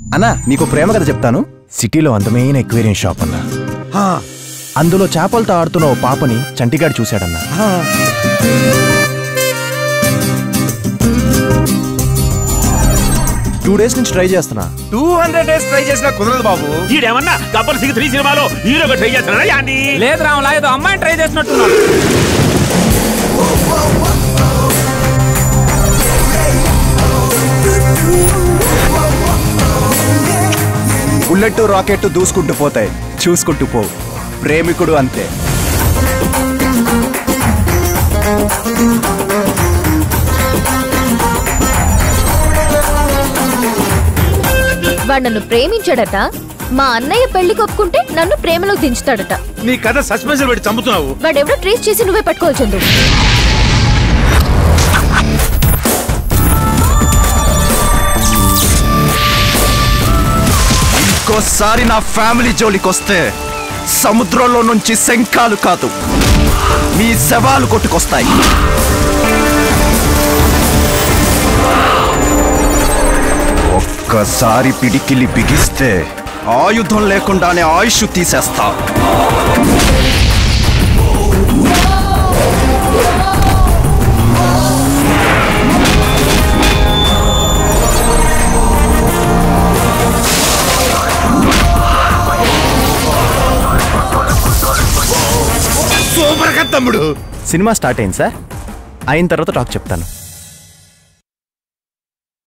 అన్నా నీకు ప్రేమ కథ చెప్తాను సిటీలో అందమైన ఎక్వేరియం షాప్ అన్నా హా, అందులో చేపలతో ఆడుతున్న ఓ పాపని చంటిగాడు చూశాడన్నా హా. టూ డేస్ నుంచి ట్రై చేస్తున్నా టూ హండ్రెడ్ డేస్ ట్రై చేసినా కుదరదు బాబు ఈడేమన్నా గబ్బర్ సింగ్ త్రీ సినిమాలో హీరోగా ట్రై చేస్తున్నాడా యాండి లేదు రాములా ఏదో అమ్మాయిని ట్రై చేసినట్టున్నాడు బుల్లెట్ రాకెట్ దూసుకుంటూ పోతాయి చూసుకుంటూ పోవు ప్రేమికుడు అంతే వాడు నన్ను ప్రేమించాడట మా అన్నయ్య పెళ్లి కొప్పుకుంటే నన్ను ప్రేమలో దించుతాడట నీ కథ సస్పెన్స్ పెట్టి చంపుతున్నావు వాడెవడో ట్రేస్ చేసి నువ్వే పట్టుకోవాలి చందు ఇంకోసారి నా ఫ్యామిలీ జోలికొస్తే సముద్రంలో నుంచి శంఖాలు కాదు మీ శవాలు కొట్టుకొస్తాయి ఒక్కసారి పిడికిలి బిగిస్తే ఆయుధం లేకుండానే ఆయుష్ తీసేస్తా సూపర్ కథ తమ్ముడు సినిమా స్టార్ట్ అయింది సార్ అయిన తర్వాత టాక్ చెప్తాను